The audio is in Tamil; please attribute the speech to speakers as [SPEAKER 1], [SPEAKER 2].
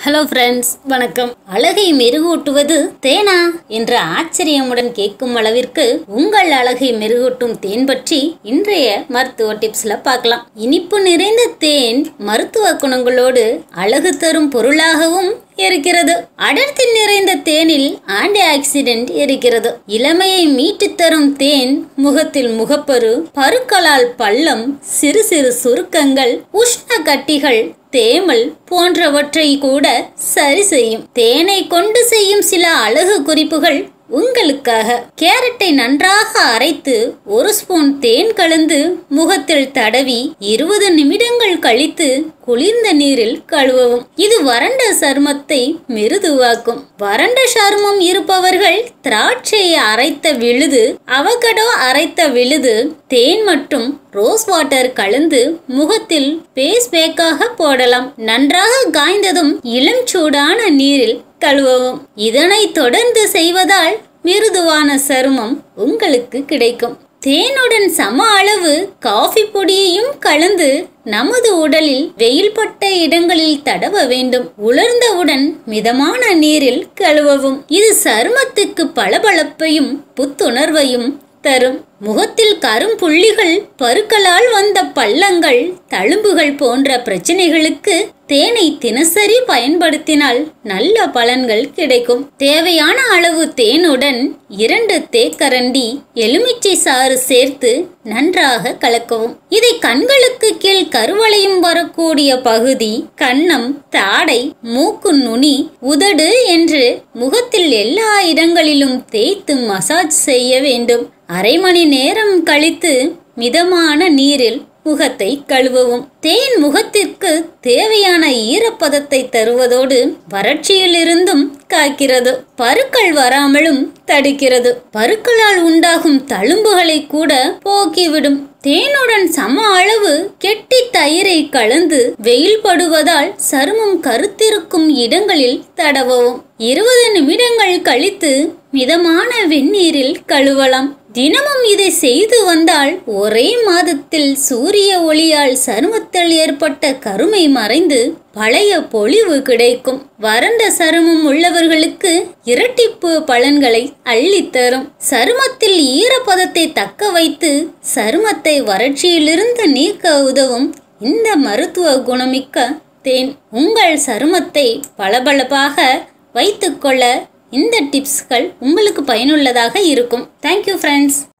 [SPEAKER 1] ஹலோ ஃப்ரெண்ட்ஸ் வணக்கம் அழகை மெருகூட்டுவது தேனா என்ற ஆச்சரியமுடன் கேட்கும் அளவிற்கு உங்கள் அழகை மெருகூட்டும் தேன் பற்றி இன்றைய மருத்துவ டிப்ஸ்ல பார்க்கலாம் இனிப்பு நிறைந்த தேன் மருத்துவ குணங்களோடு அழகு தரும் பொருளாகவும் இருக்கிறது அடர்த்தி நிறைந்த தேனில் ஆன்டி ஆக்சிடென்ட் இருக்கிறது இளமையை மீட்டு தரும் தேன் முகத்தில் முகப்பரு பருக்களால் பள்ளம் சிறு சிறு சுருக்கங்கள் உஷ்ண கட்டிகள் தேமல் போன்றவற்றை கூட சரி செய்யும் தேனை கொண்டு செய்யும் சில அழகு குறிப்புகள் உங்களுக்காக கேரட்டை நன்றாக அரைத்து ஒரு ஸ்பூன் தேன் கலந்து முகத்தில் தடவி இருபது நிமிடங்கள் கழித்து குளிர்ந்த நீரில் கழுவவும் இது வறண்ட சருமத்தை மிருதுவாக்கும் வறண்ட சருமம் இருப்பவர்கள் திராட்சையை அரைத்த விழுது அவகடோ அரைத்த விழுது தேன் மற்றும் ரோஸ் வாட்டர் கலந்து முகத்தில் பேஸ் பேக்காக போடலாம் நன்றாக காய்ந்ததும் இளம் சூடான நீரில் கழுவவும் இதனை தொடர்ந்து செய்வதால் மிருதுவான சருமம் உங்களுக்கு கிடைக்கும் தேனுடன் சம அளவு காஃபி பொடியையும் கலந்து நமது உடலில் வெயில் பட்ட இடங்களில் தடவ வேண்டும் உலர்ந்தவுடன் மிதமான நீரில் கழுவவும் இது சருமத்துக்கு பளபளப்பையும் புத்துணர்வையும் தரும் முகத்தில் கரும்புள்ளிகள் பருக்களால் வந்த பள்ளங்கள் தழும்புகள் போன்ற பிரச்சனைகளுக்கு தேனை தினசரி பயன்படுத்தினால் நல்ல பலன்கள் கிடைக்கும் தேவையான அளவு தேனுடன் இரண்டு தேக்கரண்டி எலுமிச்சை சாறு சேர்த்து நன்றாக கலக்கவும் இதை கண்களுக்கு கீழ் கருவளையும் வரக்கூடிய பகுதி கன்னம் தாடை மூக்கு நுனி உதடு என்று முகத்தில் எல்லா இடங்களிலும் தேய்த்து மசாஜ் செய்ய வேண்டும் அரை மணி நேரம் கழித்து மிதமான நீரில் முகத்தை கழுவவும் தேன் முகத்திற்கு தேவையான ஈரப்பதத்தை தருவதோடு வறட்சியிலிருந்தும் காக்கிறது பருக்கள் வராமலும் தடுக்கிறது பருக்களால் உண்டாகும் தழும்புகளை கூட போக்கிவிடும் தேனுடன் சம அளவு கெட்டி தயிரை கலந்து வெயில் படுவதால் சருமம் கருத்திருக்கும் இடங்களில் தடவவும் இருபது நிமிடங்கள் கழித்து மிதமான வெந்நீரில் கழுவலாம் தினமும் இதை செய்து வந்தால் ஒரே மாதத்தில் சூரிய ஒளியால் சருமத்தில் ஏற்பட்ட கருமை மறைந்து பழைய பொலிவு கிடைக்கும் வறண்ட சருமம் உள்ளவர்களுக்கு இரட்டிப்பு பலன்களை அள்ளித்தரும் சருமத்தில் ஈரப்பதத்தை தக்க வைத்து சருமத்தை வறட்சியிலிருந்து நீக்க உதவும் இந்த மருத்துவ குணமிக்க தேன் உங்கள் சருமத்தை பளபளப்பாக வைத்துக்கொள்ள இந்த டிப்ஸ்கள் உங்களுக்கு பயனுள்ளதாக இருக்கும் தேங்க்யூ ஃப்ரெண்ட்ஸ்